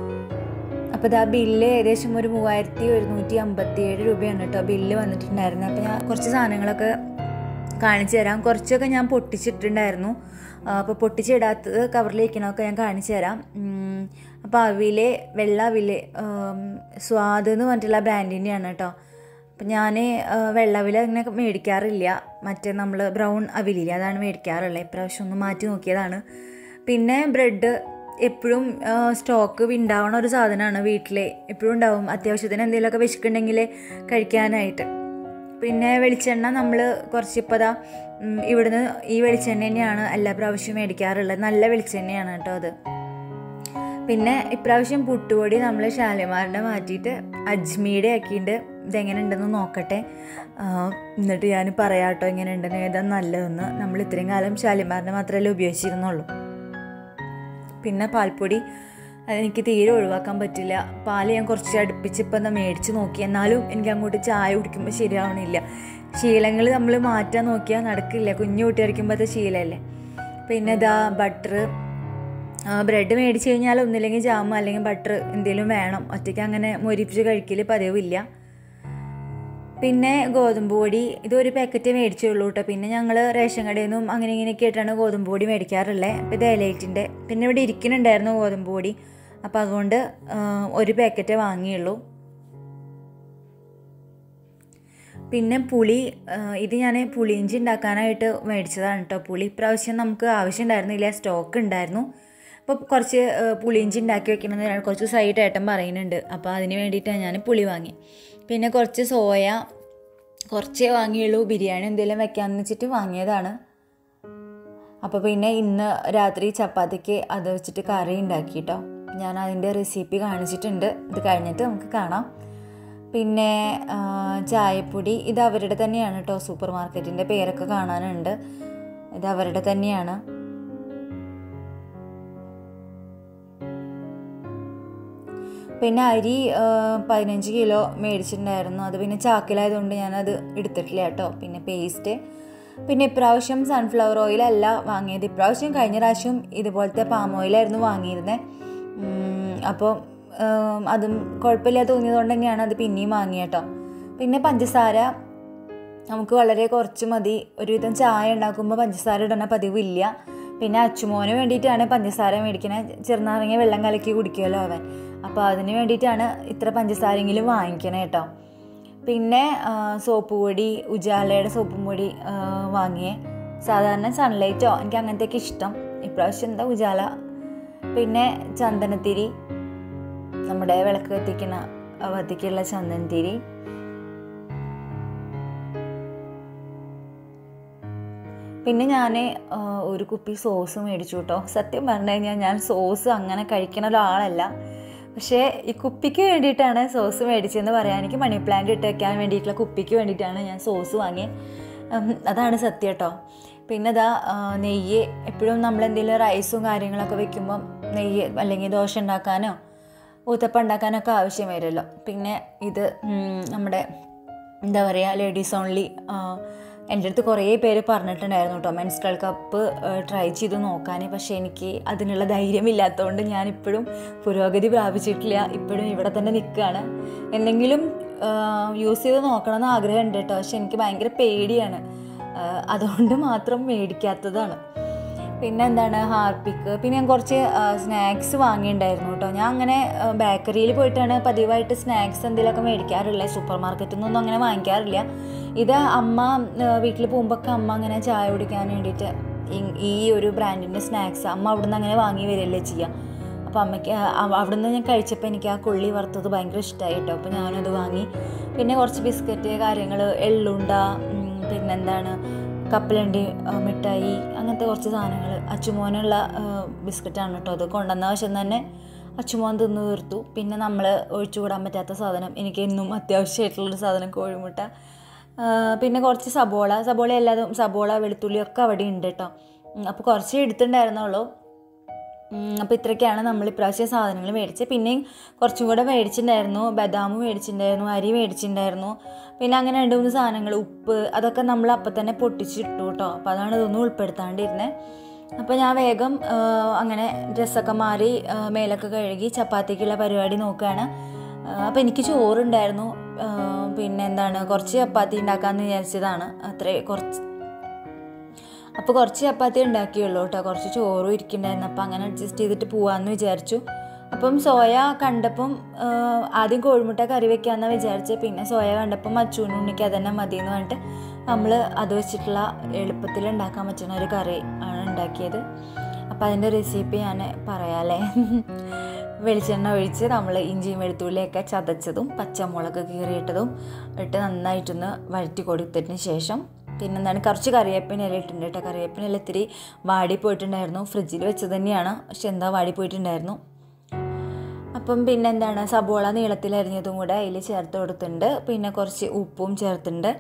അപ്പോൾ ഇതാ ബില്ല് ഏകദേശം ഒരു മൂവായിരത്തി ഒരുന്നൂറ്റി അമ്പത്തി ഏഴ് രൂപയാണ് കേട്ടോ ബില്ല് വന്നിട്ടുണ്ടായിരുന്നത് അപ്പോൾ ഞാൻ കുറച്ച് സാധനങ്ങളൊക്കെ കാണിച്ചു തരാം കുറച്ചൊക്കെ ഞാൻ പൊട്ടിച്ചിട്ടുണ്ടായിരുന്നു അപ്പോൾ പൊട്ടിച്ചിടാത്തത് കവറിലിരിക്കണമൊക്കെ ഞാൻ കാണിച്ചു തരാം ഉം, അപ്പോൾ അവിലെ വെള്ള അവില് ഉം, സ്വാദ് എന്ന് പറഞ്ഞിട്ടുള്ള ബ്രാൻഡിൻ്റെയാണ് കേട്ടോ അപ്പം ഞാൻ വെള്ളവില അങ്ങനെ മേടിക്കാറില്ല മറ്റേ നമ്മൾ ബ്രൗൺ അവിലില്ല അതാണ് മേടിക്കാറുള്ളത് ഇപ്രാവശ്യം ഒന്ന് മാറ്റി നോക്കിയതാണ് പിന്നെ ബ്രെഡ് എപ്പോഴും സ്റ്റോക്ക് ഉണ്ടാവണ ഒരു സാധനമാണ് വീട്ടിൽ എപ്പോഴും ഉണ്ടാവും അത്യാവശ്യത്തിന് എന്തെങ്കിലുമൊക്കെ വിശക്കുണ്ടെങ്കിൽ കഴിക്കാനായിട്ട് പിന്നെ വെളിച്ചെണ്ണ നമ്മൾ കുറച്ച് ഇപ്പോൾ ദാ ഉം, ഇവിടുന്ന് ഈ വെളിച്ചെണ്ണ തന്നെയാണ് എല്ലാ പ്രാവശ്യവും മേടിക്കാറുള്ളത് നല്ല വെളിച്ചെണ്ണയാണ് കേട്ടോ അത് പിന്നെ ഇപ്രാവശ്യം പുട്ടുപൊടി നമ്മൾ ഷാലിമാറിൻ്റെ മാറ്റിയിട്ട് അജ്മീടെ ആക്കിയിട്ട് ഇതെങ്ങനെ ഉണ്ടെന്ന് നോക്കട്ടെ ആ, എന്നിട്ട് ഞാൻ പറയാം കേട്ടോ എങ്ങനെ ഉണ്ടെന്ന് ഏതാ നല്ലതെന്ന് നമ്മൾ ഇത്രയും കാലം ഷാലിമാറിൻ്റെ മാത്രമല്ലേ ഉപയോഗിച്ചിരുന്നുള്ളൂ പിന്നെ പാൽപ്പൊടി അതെനിക്ക് തീരെ ഒഴിവാക്കാൻ പറ്റില്ല പാൽ ഞാൻ കുറച്ച് അടുപ്പിച്ച് ഇപ്പം എന്താ മേടിച്ച് നോക്കി എന്നാലും എനിക്ക് അങ്ങോട്ട് ചായ കുടിക്കുമ്പോൾ ശരിയാവണില്ല ശീലങ്ങൾ നമ്മൾ മാറ്റാൻ നോക്കിയാൽ നടക്കില്ല കുഞ്ഞു കുട്ടിയായിരിക്കുമ്പോഴത്തെ ശീലമല്ലേ പിന്നെ ഇതാ ബട്ടർ ബ്രെഡ് മേടിച്ച് കഴിഞ്ഞാൽ ഒന്നില്ലെങ്കിൽ ജാം അല്ലെങ്കിൽ ബട്ടർ എന്തെങ്കിലും വേണം ഒറ്റയ്ക്ക് അങ്ങനെ മൊരിപ്പിച്ച് കഴിക്കൽ പതിവില്ല പിന്നെ ഗോതമ്പ് പൊടി ഇതൊരു പാക്കറ്റ് മേടിച്ചുള്ളൂ കേട്ടോ പിന്നെ ഞങ്ങൾ റേഷൻ കടയിൽ നിന്നും അങ്ങനെ ഇങ്ങനെയൊക്കെ ആയിട്ടാണ് ഗോതമ്പ് പൊടി മേടിക്കാറുള്ളത് അപ്പോൾ ഇത് എലൈറ്റിൻ്റെ പിന്നെ ഇവിടെ ഇരിക്കുന്നുണ്ടായിരുന്നു ഗോതമ്പ് പൊടി അപ്പോൾ അതുകൊണ്ട് ആ, ഒരു പാക്കറ്റേ വാങ്ങിയുള്ളൂ പിന്നെ പുളി ആ, ഇത് ഞാൻ പുളിയിഞ്ചി ഉണ്ടാക്കാനായിട്ട് മേടിച്ചതാണ് കേട്ടോ പുളി ഇപ്രാവശ്യം നമുക്ക് ആവശ്യമുണ്ടായിരുന്നില്ല സ്റ്റോക്ക് ഉണ്ടായിരുന്നു അപ്പോൾ കുറച്ച് ആ, പുളിയിഞ്ചി ഉണ്ടാക്കി വെക്കണമെന്ന് ഞാൻ കുറച്ച് സൈഡ് ഏട്ടൻ പറയുന്നുണ്ട് അപ്പോൾ അതിന് വേണ്ടിയിട്ടാണ് ഞാൻ പുളി വാങ്ങി പിന്നെ കുറച്ച് സോയ കുറച്ചേ വാങ്ങിയുള്ളൂ ബിരിയാണി എന്തെങ്കിലും വെക്കാമെന്ന് വെച്ചിട്ട് വാങ്ങിയതാണ് അപ്പോൾ പിന്നെ ഇന്ന് രാത്രി ചപ്പാത്തിക്ക് അത് വെച്ചിട്ട് കറി ഉണ്ടാക്കി കേട്ടോ ഞാൻ അതിൻ്റെ റെസിപ്പി കാണിച്ചിട്ടുണ്ട് ഇത് കഴിഞ്ഞിട്ട് നമുക്ക് കാണാം പിന്നെ ആ, ചായപ്പൊടി ഇത് അവരുടെ തന്നെയാണ് കേട്ടോ സൂപ്പർ മാർക്കറ്റിൻ്റെ പേരൊക്കെ കാണാനുണ്ട് ഇത് അവരുടെ തന്നെയാണ് പിന്നെ അരി ആ, പതിനഞ്ച് കിലോ മേടിച്ചിട്ടുണ്ടായിരുന്നു അത് പിന്നെ ചാക്കിലായതുകൊണ്ട് ഞാനത് എടുത്തിട്ടില്ല കേട്ടോ പിന്നെ പേസ്റ്റ് പിന്നെ ഇപ്രാവശ്യം സൺഫ്ലവർ ഓയിലല്ല വാങ്ങിയത് ഇപ്രാവശ്യം കഴിഞ്ഞ പ്രാവശ്യം ഇതുപോലത്തെ പാം ഓയിലായിരുന്നു വാങ്ങിയിരുന്നത് അപ്പോൾ അതും കുഴപ്പമില്ല തോന്നിയതുകൊണ്ട് തന്നെയാണ് അത് പിന്നെയും വാങ്ങിയത് കേട്ടോ പിന്നെ പഞ്ചസാര നമുക്ക് വളരെ കുറച്ച് മതി ഒരുവിധം ചായ ഉണ്ടാക്കുമ്പോൾ പഞ്ചസാര ഇടുന്ന പതിവില്ല പിന്നെ അച്ചുമോന് വേണ്ടിയിട്ടാണ് പഞ്ചസാര മേടിക്കണത് ചെറുനാരങ്ങ വെള്ളം കലക്കി കുടിക്കുമല്ലോ അവൻ അപ്പോൾ അതിന് വേണ്ടിയിട്ടാണ് ഇത്ര പഞ്ചസാരെങ്കിലും വാങ്ങിക്കണേ കേട്ടോ പിന്നെ ആ, സോപ്പ് പൊടി ഉജാലയുടെ സോപ്പും പൊടി ആ, വാങ്ങിയേ സാധാരണ സൺലൈറ്റോ എനിക്ക് അങ്ങനത്തെയൊക്കെ ഇഷ്ടം ഇപ്രാവശ്യം എന്താ ഉജാല പിന്നെ ചന്ദനത്തിരി നമ്മുടെ വിളക്ക് കത്തിക്കുന്ന കത്തിക്കുള്ള ചന്ദനത്തിരി പിന്നെ ഞാൻ ഒരു കുപ്പി സോസ് മേടിച്ചു കേട്ടോ സത്യം പറഞ്ഞു കഴിഞ്ഞാൽ ഞാൻ സോസ് അങ്ങനെ കഴിക്കുന്ന ഒരാളല്ല പക്ഷേ ഈ കുപ്പിക്ക് വേണ്ടിയിട്ടാണ് സോസ് മേടിച്ചതെന്ന് പറയാൻ എനിക്ക് മണി പ്ലാന്റ് ഇട്ട് വെക്കാൻ വേണ്ടിയിട്ടുള്ള കുപ്പിക്ക് വേണ്ടിയിട്ടാണ് ഞാൻ സോസ് വാങ്ങിയത് ഉം, അതാണ് സത്യം കേട്ടോ പിന്നെ ഇതാ ആ, നെയ്യ് എപ്പോഴും നമ്മൾ എന്തെങ്കിലും റൈസും കാര്യങ്ങളൊക്കെ വെക്കുമ്പം നെയ്യ് അല്ലെങ്കിൽ ദോശ ഉണ്ടാക്കാനോ ഊത്തപ്പം ഉണ്ടാക്കാനൊക്കെ ആവശ്യം വരുമല്ലോ പിന്നെ ഇത് ഉം, നമ്മുടെ എന്താ പറയുക ലേഡീസ് ഓൺലി എൻ്റെ അടുത്ത് കുറേ പേര് പറഞ്ഞിട്ടുണ്ടായിരുന്നു കേട്ടോ മെൻസ്ട്രൽ കപ്പ് ട്രൈ ചെയ്ത് നോക്കാൻ പക്ഷേ എനിക്ക് അതിനുള്ള ധൈര്യമില്ലാത്തതുകൊണ്ട് ഞാനിപ്പോഴും പുരോഗതി പ്രാപിച്ചിട്ടില്ല ഇപ്പോഴും ഇവിടെ തന്നെ നിൽക്കുകയാണ് എന്തെങ്കിലും യൂസ് ചെയ്ത് നോക്കണമെന്ന് ആഗ്രഹമുണ്ട് കേട്ടോ പക്ഷെ എനിക്ക് ഭയങ്കര പേടിയാണ് ആ, അതുകൊണ്ട് മാത്രം മേടിക്കാത്തതാണ് പിന്നെ എന്താണ് ഹാർപ്പിക്ക് പിന്നെ ഞാൻ കുറച്ച് സ്നാക്സ് വാങ്ങിയിട്ടുണ്ടായിരുന്നു കേട്ടോ ഞാൻ അങ്ങനെ ബേക്കറിയിൽ പോയിട്ടാണ് പതിവായിട്ട് സ്നാക്സ് എന്തെങ്കിലുമൊക്കെ മേടിക്കാറുള്ളത് സൂപ്പർ മാർക്കറ്റിൽ നിന്നൊന്നും അങ്ങനെ വാങ്ങിക്കാറില്ല ഇത് അമ്മ വീട്ടിൽ പോകുമ്പോഴൊക്കെ അമ്മ അങ്ങനെ ചായ കുടിക്കാൻ വേണ്ടിയിട്ട് ഈ- ഈ ഒരു ബ്രാൻഡിൻ്റെ സ്നാക്സ് അമ്മ അവിടുന്ന് അങ്ങനെ വാങ്ങി വരികയല്ലേ ചെയ്യുക അപ്പോൾ അമ്മയ്ക്ക് അവ- അവിടുന്ന് ഞാൻ കഴിച്ചപ്പോൾ എനിക്ക് ആ കൊള്ളി വറുത്തത് ഭയങ്കര ഇഷ്ടമായി കേട്ടോ അപ്പോൾ ഞാനത് വാങ്ങി പിന്നെ കുറച്ച് ബിസ്ക്കറ്റ് കാര്യങ്ങൾ എള്ളുണ്ട ഉം, പിന്നെന്താണ് കപ്പലണ്ടി ആ, മിഠായി അങ്ങനത്തെ കുറച്ച് സാധനങ്ങൾ അച്ചുമോനുള്ള ആ, ബിസ്ക്കറ്റാണ് കേട്ടോ അത് കൊണ്ടുവന്ന വശം തന്നെ അച്ചുമോൻ തിന്ന് തീർത്തു പിന്നെ നമ്മൾ ഒഴിച്ചുകൂടാൻ പറ്റാത്ത സാധനം എനിക്ക് എന്നും അത്യാവശ്യമായിട്ടുള്ളൊരു സാധനം കോഴിമുട്ട ആ, പിന്നെ കുറച്ച് സബോള സബോള എല്ലാതും സബോള വെളുത്തുള്ളി ഒക്കെ അവിടെ ഉണ്ട് കേട്ടോ അപ്പോൾ കുറച്ച് എടുത്തിട്ടുണ്ടായിരുന്നുള്ളൂ അപ്പോൾ ഇത്രയൊക്കെയാണ് നമ്മൾ ഇപ്രാവശ്യം സാധനങ്ങൾ മേടിച്ചത് പിന്നെയും കുറച്ചും കൂടെ മേടിച്ചിട്ടുണ്ടായിരുന്നു ബദാം മേടിച്ചിട്ടുണ്ടായിരുന്നു അരി മേടിച്ചിട്ടുണ്ടായിരുന്നു പിന്നെ അങ്ങനെ രണ്ട് മൂന്ന് സാധനങ്ങൾ ഉപ്പ് അതൊക്കെ നമ്മൾ അപ്പം തന്നെ പൊട്ടിച്ചിട്ടു കേട്ടോ അപ്പോൾ അതാണ് ഇതൊന്നും ഉൾപ്പെടുത്താണ്ടിരുന്നത് അപ്പോൾ ഞാൻ വേഗം ആ, അങ്ങനെ ഡ്രസ്സൊക്കെ മാറി ആ, മേലൊക്കെ കഴുകി ചപ്പാത്തിക്കുള്ള പരിപാടി നോക്കുകയാണ് അപ്പോൾ എനിക്ക് ചോറുണ്ടായിരുന്നു ആ, പിന്നെ എന്താണ് കുറച്ച് ചപ്പാത്തി ഉണ്ടാക്കാമെന്ന് വിചാരിച്ചതാണ് അത്രേ കുറച്ച് അപ്പോൾ കുറച്ച് ചപ്പാത്തി ഉണ്ടാക്കിയുള്ളൂ കേട്ടോ കുറച്ച് ചോറും ഇരിക്കണ്ടായിരുന്നു അപ്പോൾ അങ്ങനെ അഡ്ജസ്റ്റ് ചെയ്തിട്ട് പോവാമെന്ന് വിചാരിച്ചു അപ്പം സോയ കണ്ടപ്പം ആ, ആദ്യം കോഴിമുട്ട കറി വെക്കാമെന്നാണ് വിചാരിച്ചത് പിന്നെ സോയ കണ്ടപ്പം മച്ചൂന് ഉണ്ണിക്ക് അതന്നെ മതി എന്ന് പറഞ്ഞിട്ട് നമ്മൾ അത് വെച്ചിട്ടുള്ള എളുപ്പത്തിൽ ഉണ്ടാക്കാൻ പറ്റുന്ന ഒരു കറി ആണ് ഉണ്ടാക്കിയത് അപ്പോൾ അതിൻ്റെ റെസിപ്പി ഞാൻ പറയാമല്ലേ വെളിച്ചെണ്ണ ഒഴിച്ച് നമ്മൾ ഇഞ്ചിയും വെളുത്തുള്ളിയൊക്കെ ചതച്ചതും പച്ചമുളക് കീറിയിട്ടതും ഇട്ട് നന്നായിട്ടൊന്ന് വഴറ്റി കൊടുത്തതിന് ശേഷം പിന്നെന്താണ് കുറച്ച് കറിവേപ്പിന ഇല ഇട്ടിട്ടുണ്ട് കേട്ടോ കറിവേപ്പിന ഇല ഇത്തിരി വാടിപ്പോയിട്ടുണ്ടായിരുന്നു ഫ്രിഡ്ജിൽ വെച്ചത് തന്നെയാണ് പക്ഷെ എന്താ വാടിപ്പോയിട്ടുണ്ടായിരുന്നു അപ്പം പിന്നെ എന്താണ് സബോള നീളത്തിൽ അരിഞ്ഞതും കൂടെ അതിൽ ചേർത്ത് കൊടുത്തിട്ടുണ്ട് പിന്നെ കുറച്ച് ഉപ്പും ചേർത്തിട്ടുണ്ട്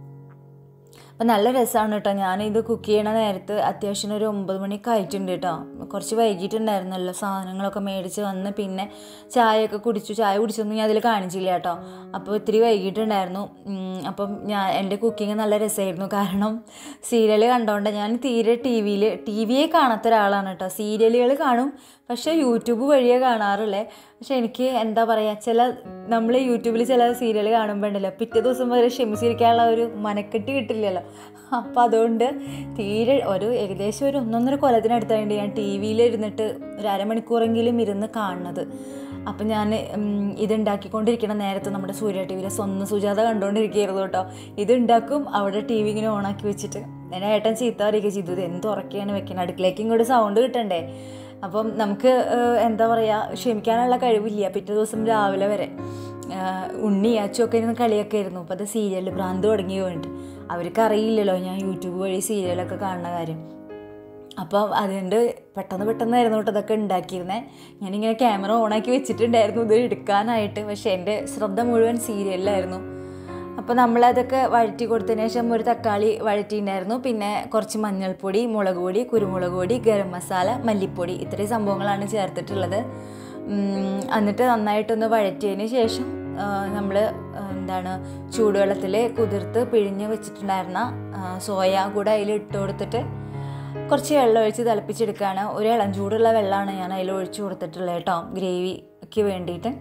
അപ്പം നല്ല രസമാണ് കേട്ടോ ഞാനിത് കുക്ക് ചെയ്യണ നേരത്ത് അത്യാവശ്യം ഒരു ഒമ്പത് മണിയൊക്കെ ആയിട്ടുണ്ട് കേട്ടോ കുറച്ച് വൈകിട്ടുണ്ടായിരുന്നല്ലോ സാധനങ്ങളൊക്കെ മേടിച്ച് വന്ന് പിന്നെ ചായയൊക്കെ കുടിച്ചു ചായ കുടിച്ചൊന്നും ഞാൻ അതിൽ കാണിച്ചില്ല കേട്ടോ അപ്പോൾ ഇത്തിരി വൈകിട്ടുണ്ടായിരുന്നു ഉം, അപ്പം ഞാൻ എൻ്റെ കുക്കിംഗ് നല്ല രസമായിരുന്നു കാരണം സീരിയൽ കണ്ടോണ്ട് ഞാൻ തീരെ ടി വിയിൽ ടി വിയെ കാണാത്ത ഒരാളാണ് കേട്ടോ സീരിയലുകൾ കാണും പക്ഷേ യൂട്യൂബ് വഴിയേ കാണാറുള്ളേ പക്ഷെ എനിക്ക് എന്താ പറയുക ചില നമ്മൾ യൂട്യൂബിൽ ചില സീരിയൽ കാണുമ്പോൾ ഉണ്ടല്ലോ പിറ്റേ ദിവസം വരെ ക്ഷമിച്ചിരിക്കാനുള്ള ഒരു മനക്കെട്ട് കിട്ടില്ലല്ലോ അപ്പോൾ അതുകൊണ്ട് തീരെ ഒരു ഏകദേശം ഒരു ഒന്നൊന്നര കൊല്ലത്തിനടുത്തായിട്ട് ഞാൻ ടി വിയിൽ ഇരുന്നിട്ട് ഒരു അരമണിക്കൂറെങ്കിലും ഇരുന്ന് കാണുന്നത് അപ്പം ഞാൻ ഇത് ഉണ്ടാക്കിക്കൊണ്ടിരിക്കുന്ന നേരത്ത് നമ്മുടെ സൂര്യ ടി വിയിലെ സ്വന്തം സുജാത കണ്ടുകൊണ്ടിരിക്കുകയായിരുന്നു കേട്ടോ ഇത് ഉണ്ടാക്കും അവിടെ ടി വി ഇങ്ങനെ ഓണാക്കി വെച്ചിട്ട് എന്നെ ഏട്ടൻ ചീത്ത പറയുക ചെയ്തു ഇത് എന്ത് ഉറക്കെയാണ് വെക്കുന്നത് അടുക്കളേക്ക് ഇങ്ങോട്ട് സൗണ്ട് കിട്ടണ്ടേ അപ്പം നമുക്ക് ഏഹ്, എന്താ പറയുക ക്ഷമിക്കാനുള്ള കഴിവില്ല പിറ്റേ ദിവസം രാവിലെ വരെ ഏഹ്, ഉണ്ണി അച്ചുമൊക്കെ ഇരുന്ന് കളിയൊക്കെ ആയിരുന്നു അപ്പോൾ അത് സീരിയൽ ഭ്രാന്ത് തുടങ്ങി പോയിട്ട് അവർക്ക് അറിയില്ലല്ലോ ഞാൻ യൂട്യൂബ് വഴി സീരിയലൊക്കെ കാണുന്ന കാര്യം അപ്പോൾ അതുകൊണ്ട് പെട്ടെന്ന് പെട്ടെന്നായിരുന്നു കേട്ടോ ഇതൊക്കെ ഉണ്ടാക്കിയിരുന്നത് ഞാനിങ്ങനെ ക്യാമറ ഓണാക്കി വെച്ചിട്ടുണ്ടായിരുന്നു ഇത് എടുക്കാനായിട്ട് പക്ഷേ എൻ്റെ ശ്രദ്ധ മുഴുവൻ സീരിയലിലായിരുന്നു അപ്പോൾ നമ്മളതൊക്കെ വഴറ്റി കൊടുത്തതിന് ശേഷം ഒരു തക്കാളി വഴറ്റിയിട്ടുണ്ടായിരുന്നു പിന്നെ കുറച്ച് മഞ്ഞൾപ്പൊടി മുളക് പൊടി കുരുമുളക് പൊടി ഗരം മസാല മല്ലിപ്പൊടി ഇത്രയും സംഭവങ്ങളാണ് ചേർത്തിട്ടുള്ളത് ഉം, എന്നിട്ട് നന്നായിട്ടൊന്ന് വഴറ്റിയതിന് ശേഷം നമ്മൾ എന്താണ് ചൂടുവെള്ളത്തിൽ കുതിർത്ത് പിഴിഞ്ഞ് വെച്ചിട്ടുണ്ടായിരുന്ന ആ, സോയ കൂടെ അതിൽ ഇട്ട് കൊടുത്തിട്ട് കുറച്ച് വെള്ളം ഒഴിച്ച് തിളപ്പിച്ചെടുക്കുകയാണ് ഒരു ഇളം ചൂടുള്ള വെള്ളമാണ് ഞാൻ അതിൽ ഒഴിച്ച് കൊടുത്തിട്ടുള്ളത് കേട്ടോ ഗ്രേവിക്ക് വേണ്ടിയിട്ട്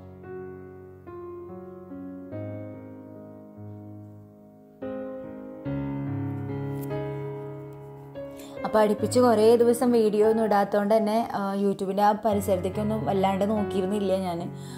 അപ്പോൾ അടുപ്പിച്ച് കുറേ ദിവസം വീഡിയോ ഒന്നും ഇടാത്തതുകൊണ്ട് തന്നെ ആ, യൂട്യൂബിൻ്റെ ആ പരിസരത്തേക്കൊന്നും വല്ലാണ്ട് നോക്കിയിരുന്നില്ല ഞാൻ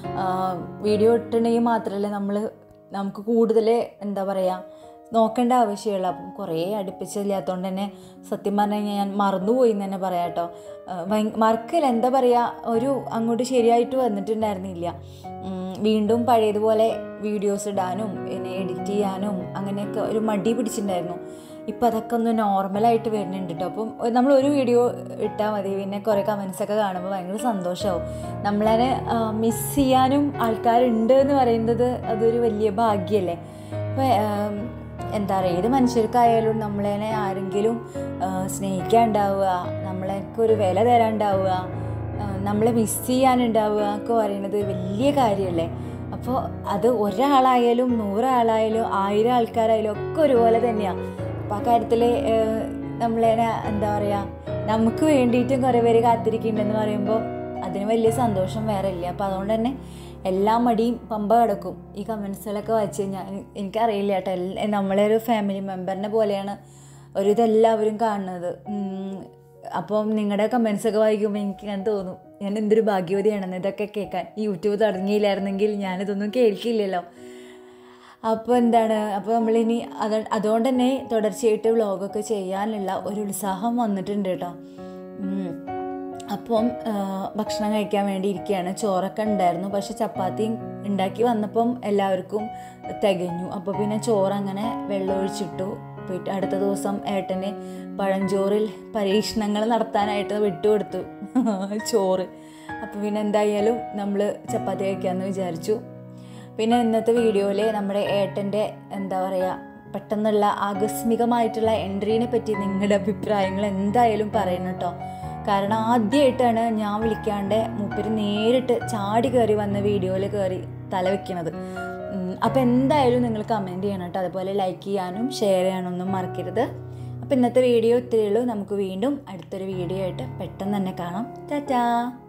വീഡിയോ ഇട്ടിട്ടുണ്ടെങ്കിൽ മാത്രമല്ല നമ്മൾ നമുക്ക് കൂടുതൽ എന്താ പറയുക നോക്കേണ്ട ആവശ്യമുള്ളൂ അപ്പം കുറേ അടുപ്പിച്ചില്ലാത്തതുകൊണ്ട് തന്നെ സത്യം പറഞ്ഞു കഴിഞ്ഞാൽ ഞാൻ മറന്നുപോയി എന്ന് തന്നെ പറയാം കേട്ടോ മറക്കല്ല എന്താ പറയുക ഒരു അങ്ങോട്ട് ശരിയായിട്ട് വന്നിട്ടുണ്ടായിരുന്നില്ല ഉം, വീണ്ടും പഴയതുപോലെ വീഡിയോസ് ഇടാനും പിന്നെ എഡിറ്റ് ചെയ്യാനും അങ്ങനെയൊക്കെ ഒരു മടി പിടിച്ചിട്ടുണ്ടായിരുന്നു ഇപ്പം അതൊക്കെ ഒന്ന് നോർമലായിട്ട് വരുന്നുണ്ട് കേട്ടോ അപ്പം നമ്മൾ ഒരു വീഡിയോ ഇട്ടാൽ മതി പിന്നെ കുറേ കമൻസ് ഒക്കെ കാണുമ്പോൾ ഭയങ്കര സന്തോഷമാവും നമ്മളതിനെ മിസ് ചെയ്യാനും ആൾക്കാരുണ്ട് എന്ന് പറയുന്നത് അതൊരു വലിയ ഭാഗ്യമല്ലേ ഇപ്പം എന്താ പറയുക ഏത് മനുഷ്യർക്കായാലും നമ്മളതിനെ ആരെങ്കിലും ആ, സ്നേഹിക്കാനുണ്ടാവുക നമ്മളെയൊക്കെ ഒരു വില തരാനുണ്ടാവുക ആ, നമ്മളെ മിസ് ചെയ്യാനുണ്ടാവുക ഒക്കെ പറയുന്നത് വലിയ കാര്യമല്ലേ അപ്പോൾ അത് ഒരാളായാലും നൂറാളായാലും ആയിരം ആൾക്കാരായാലും ഒക്കെ ഒരുപോലെ തന്നെയാണ് അപ്പോൾ ആ കാര്യത്തിൽ നമ്മളതിനെ എന്താ പറയുക നമുക്ക് വേണ്ടിയിട്ടും കുറേ പേര് കാത്തിരിക്കുന്നുണ്ടെന്ന് പറയുമ്പോൾ അതിന് വലിയ സന്തോഷം വേറെ ഇല്ല അപ്പോൾ അതുകൊണ്ട് തന്നെ എല്ലാ മടിയും പമ്പ കിടക്കും ഈ കമൻസുകളൊക്കെ വായിച്ച് കഴിഞ്ഞാൽ എനി- എനിക്കറിയില്ല കേട്ടോ എല്ലാ- നമ്മളെ ഒരു ഫാമിലി മെമ്പറിനെ പോലെയാണ് ഒരു ഇതെല്ലാവരും കാണുന്നത് ഉം, അപ്പം നിങ്ങളുടെ കമൻസ് ഒക്കെ വായിക്കുമ്പോൾ എനിക്ക് ഞാൻ തോന്നും ഞാൻ എന്തൊരു ഭാഗ്യവതിയാണെന്ന് ഇതൊക്കെ കേൾക്കാൻ ഈ യൂട്യൂബ് തുടങ്ങിയില്ലായിരുന്നെങ്കിൽ ഞാനിതൊന്നും കേൾക്കില്ലല്ലോ അപ്പോൾ എന്താണ് അപ്പോൾ നമ്മളിനി അത് അതുകൊണ്ട് തന്നെ തുടർച്ചയായിട്ട് വ്ളോഗൊക്കെ ചെയ്യാനുള്ള ഒരു ഉത്സാഹം വന്നിട്ടുണ്ട് കേട്ടോ ഉം. അപ്പം ആ, ഭക്ഷണം കഴിക്കാൻ വേണ്ടി ഇരിക്കുകയാണ് ചോറൊക്കെ ഉണ്ടായിരുന്നു പക്ഷെ ചപ്പാത്തി ഉണ്ടാക്കി വന്നപ്പം എല്ലാവർക്കും തികഞ്ഞു അപ്പോൾ പിന്നെ ചോറ് അങ്ങനെ വെള്ളം ഒഴിച്ചിട്ടു പോയിട്ട് അടുത്ത ദിവസം ഏട്ടന് പഴഞ്ചോറിൽ പരീക്ഷണങ്ങൾ നടത്താനായിട്ട് വിട്ടുകൊടുത്തു ചോറ് അപ്പോൾ പിന്നെ എന്തായാലും നമ്മൾ ചപ്പാത്തി കഴിക്കാമെന്ന് വിചാരിച്ചു പിന്നെ ഇന്നത്തെ വീഡിയോയിൽ നമ്മുടെ ഏട്ടൻ്റെ എന്താ പറയുക പെട്ടെന്നുള്ള ആകസ്മികമായിട്ടുള്ള എൻട്രീനെ പറ്റി നിങ്ങളുടെ അഭിപ്രായങ്ങൾ എന്തായാലും പറയണം കേട്ടോ കാരണം ആദ്യമായിട്ടാണ് ഞാൻ വിളിക്കാണ്ട് മൂപ്പര് നേരിട്ട് ചാടി കയറി വന്ന വീഡിയോയിൽ കയറി തല വെക്കണത് അപ്പോൾ എന്തായാലും നിങ്ങൾ കമൻറ്റ് ചെയ്യണം കേട്ടോ അതുപോലെ ലൈക്ക് ചെയ്യാനും ഷെയർ ചെയ്യാനൊന്നും മറക്കരുത് അപ്പോൾ ഇന്നത്തെ വീഡിയോ ഇത്രയേ ഉള്ളൂ നമുക്ക് വീണ്ടും അടുത്തൊരു വീഡിയോ ആയിട്ട് പെട്ടെന്ന് തന്നെ കാണാം ടാറ്റാ